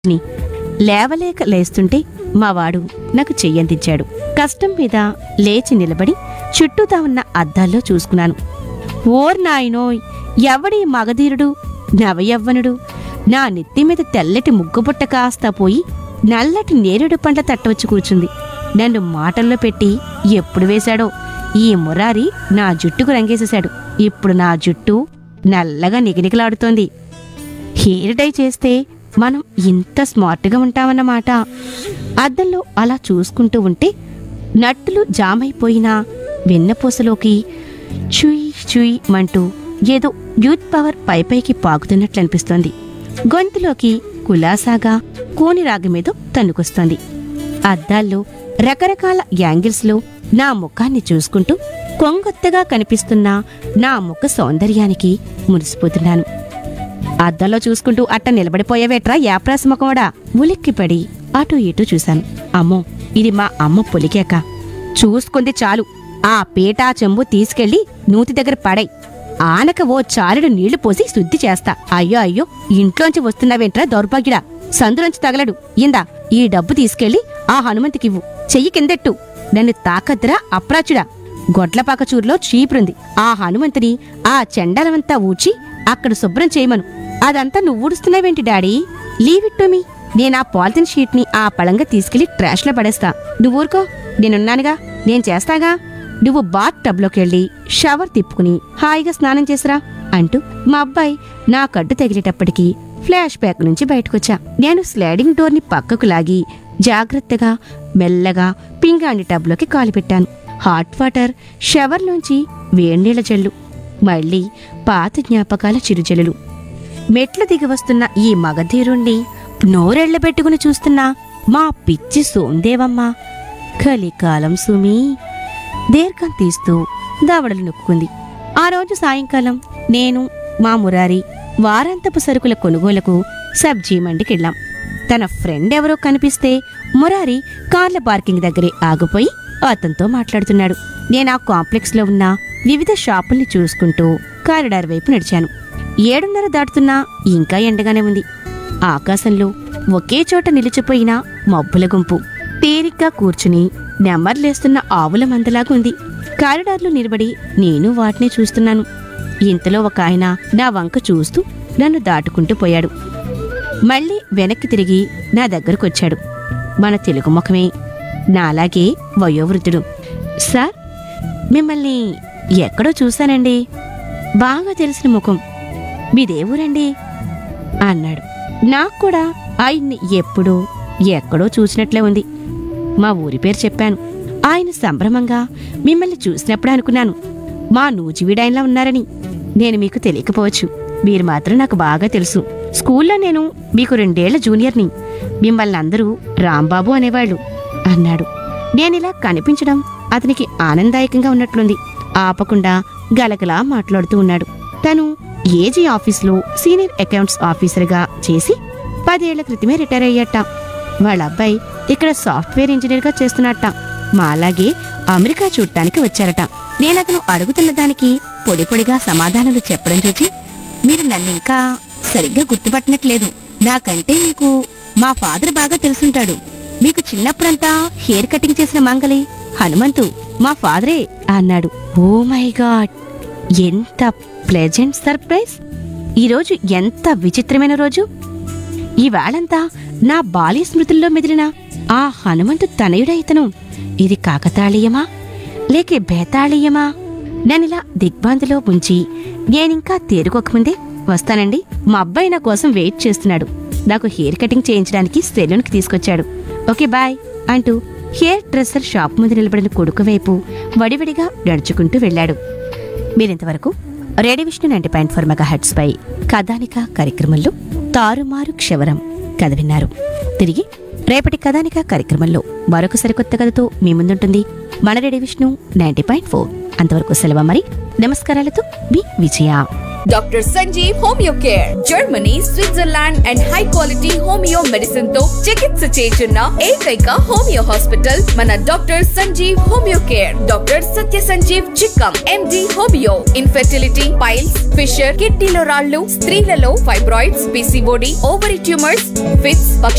ని లేవలేక లేస్తుంటే మా వాడు నాకు చెయ్యందించాడు కష్టం మీద లేచి నిలబడి చుట్టూతా ఉన్న అద్దాల్లో చూసుకున్నాను ఓర్ నాయనోయ్ ఎవడి మగధీరుడు నవయవ్వనుడు నా నెత్తి మీద తెల్లటి ముగ్గుబుట్ట కాస్త పోయి నల్లటి నేరేడు పండ్ల తట్టవచ్చి కూర్చుంది నన్ను మాటల్లో పెట్టి ఎప్పుడు వేశాడో ఈ మురారి నా జుట్టుకు రంగేసేశాడు ఇప్పుడు నా జుట్టు నల్లగా నిగనిగలాడుతోంది హెయిర్ డై చేస్తే మనం ఇంత స్మార్ట్గా ఉంటామన్నమాట అద్దంలో అలా చూసుకుంటూ ఉంటే నట్టులు జామైపోయినా వెన్నపూసలోకి చుయ్ చుయ్ మంటూ ఏదో యూత్ పవర్ పైపైకి పాకుతున్నట్లు అనిపిస్తోంది గొంతులోకి కులాసాగా కోని రాగమేదో తన్నుకొస్తోంది అద్దాల్లో రకరకాల యాంగిల్స్లో నా ముఖాన్ని చూసుకుంటూ కొంగొత్తగా కనిపిస్తున్న నా ముఖ సౌందర్యానికి మురిసిపోతున్నాను అద్దంలో చూసుకుంటూ అట్ట నిలబడిపోయావేట్రా యాప్రాస్ ముఖమడా ఉలిక్కిపడి అటు ఇటు చూశాను అమ్మో ఇది మా అమ్మ పొలికాక చూసుకుంది చాలు ఆ పీటా చెంబు తీసుకెళ్లి నూతి దగ్గర పడై ఆనక ఓ చాలుడు నీళ్లు పోసి శుద్ధి చేస్తా అయ్యో అయ్యో ఇంట్లోంచి వస్తున్నావేంట్రా దౌర్భాగ్యుడా సందులోంచి తగలడు ఇందా ఈ డబ్బు తీసుకెళ్లి ఆ హనుమంతికివ్వు చెయ్యి కిందెట్టు నన్ను తాకద్దురా అప్రాచుడా గొడ్లపాక చూరులో చీపురుంది ఆ హనుమంతుని ఆ చెండలమంతా ఊడ్చి అక్కడ శుభ్రం చేయమను అదంతా నువ్వు ఊడుస్తున్నావేంటి daddy leave it to me నేను ఆ పాలిథిన్ షీట్ ని ఆ పళంగా తీసుకెళ్లి ట్రాష్ లో పడేస్తా నువ్వు ఊరుకో నేనున్నానుగా నేను చేస్తాగా నువ్వు బాత్ టబ్లోకి వెళ్ళి షవర్ తిప్పుకుని హాయిగా స్నానం చేసిరా అంటూ మా అబ్బాయి నా కడ్డు తగిలేటప్పటికి ఫ్లాష్ బ్యాక్ నుంచి బయటకొచ్చా నేను స్లైడింగ్ డోర్ ని పక్కకు లాగి జాగ్రత్తగా మెల్లగా పింగాణి టబ్లోకి కాలు పెట్టాను హాట్ వాటర్ షవర్లోంచి వేడినీళ్ల జల్లు మళ్ళీ పాత జ్ఞాపకాల చిరుజల్లులు మెట్లు దిగి వస్తున్న ఈ మగధీరుణ్ణి నోరెళ్లబెట్టుకుని చూస్తున్న మా పిచ్చి సోందేవమ్మ కలికాలం సుమి దీర్ఘం తీస్తూ దవడలు నొక్కుంది ఆ రోజు సాయంకాలం నేను మా మురారి వారాంతపు సరుకుల కొనుగోలుకు సబ్జీ మండికెళ్ళాం తన ఫ్రెండ్ ఎవరో కనిపిస్తే మురారి కార్ల పార్కింగ్ దగ్గరే ఆగిపోయి అతనితో మాట్లాడుతున్నాడు నేను ఆ కాంప్లెక్స్లో ఉన్న వివిధ షాపుల్ని చూసుకుంటూ కారిడార్ వైపు నడిచాను ఏడున్నర దాటుతున్నా ఇంకా ఎండగానే ఉంది ఆకాశంలో ఒకే చోట నిలిచిపోయిన మబ్బుల గుంపు తేలిగ్గా కూర్చుని నెమ్మర్లేస్తున్న ఆవుల మందలాగా ఉంది కారిడార్లో నిలబడి నేను వాటిని చూస్తున్నాను ఇంతలో ఒక ఆయన నా వంక చూస్తూ నన్ను దాటుకుంటూ పోయాడు మళ్ళీ వెనక్కి తిరిగి నా దగ్గరకొచ్చాడు మన తెలుగు ముఖమే నాలాగే వయోవృద్ధుడు సార్ మిమ్మల్ని ఎక్కడో చూశానండి బాగా తెలిసిన ముఖం మీదే ఊరండి అన్నాడు నాకు కూడా ఆయన్ని ఎప్పుడో ఎక్కడో చూసినట్లే ఉంది మా ఊరి పేరు చెప్పాను ఆయన సంభ్రమంగా మిమ్మల్ని చూసినప్పుడు అనుకున్నాను మా నూజివీడాయనలా ఉన్నారని నేను మీకు తెలియకపోవచ్చు మీరు మాత్రం నాకు బాగా తెలుసు స్కూల్లో నేను మీకు రెండేళ్ల జూనియర్ని మిమ్మల్ని అందరూ రాంబాబు అనేవాళ్ళు అన్నాడు నేనిలా కనిపించడం అతనికి ఆనందాయకంగా ఉన్నట్లుంది ఆపకుండా గలగలా మాట్లాడుతూ ఉన్నాడు తను ఏజీ ఆఫీస్లో సీనియర్ అకౌంట్స్ ఆఫీసర్గా చేసి పదేళ్ల క్రితమే రిటైర్ అయ్యట వాళ్ళ అబ్బాయి ఇక్కడ సాఫ్ట్వేర్ ఇంజనీర్గా చేస్తున్నట్ట మాలాగే అమెరికా చూడటానికి వచ్చారట నేనతను అడుగుతున్న దానికి పొడి పొడిగా సమాధానాలు చెప్పడం చూసి మీరు నన్ను ఇంకా సరిగ్గా గుర్తుపట్టనట్లేదు నాకంటే మీకు మా ఫాదర్ బాగా తెలుసుంటాడు మీకు చిన్నప్పుడంతా హెయిర్ కటింగ్ చేసిన మంగలి హనుమంతు మా ఫాదరే అన్నాడు ఓ మై గాడ్ ఎంత ప్లెజెంట్ సర్ప్రైజ్ ఈరోజు ఎంత విచిత్రమైన రోజు ఈవేళంతా నా బాల్య స్మృతుల్లో మెదిలిన ఆ హనుమంతు తనయుడ ఇతను ఇది కాకతాళీయమా లేక బేతాళీయమా నన్నిలా దిగ్భ్రాంతిలో ఉంచి నేనింకా తేరుకోకముందే వస్తానండి మా అబ్బాయి నా కోసం వెయిట్ చేస్తున్నాడు నాకు హెయిర్ కటింగ్ చేయించడానికి సెలూన్కి తీసుకొచ్చాడు ఓకే బాయ్ అంటూ హెయిర్ డ్రెస్సర్ షాప్ ముందు నిలబడిన కొడుకు వైపు వడివడిగా నడుచుకుంటూ వెళ్ళాడు మీరింతవరకు radio Vishnu ninety point four megahertz పై కథానిక కార్యక్రమంలో తారుమారు క్షవరం కథ విన్నారు తిరిగి రేపటి కథానిక కార్యక్రమంలో మరొక సరికొత్త కథతో మీ ముందుంటుంది మన radio Vishnu ninety point four అంతవరకు సెలవు మరి నమస్కారాలతో మీ Vijaya doctor Sanjeev homeo care Germany Switzerland and high quality homeo medicine తో చికిత్స చేయుచున్న ఏకైక హోమియో హాస్పిటల్ మన doctor Sanjeev homeo care doctor Satya Sanjeev Chikkam MD homeo infertility piles fissure కిడ్నీలో రాళ్లు స్త్రీలలో fibroids PCOD ovary tumours fits పక్ష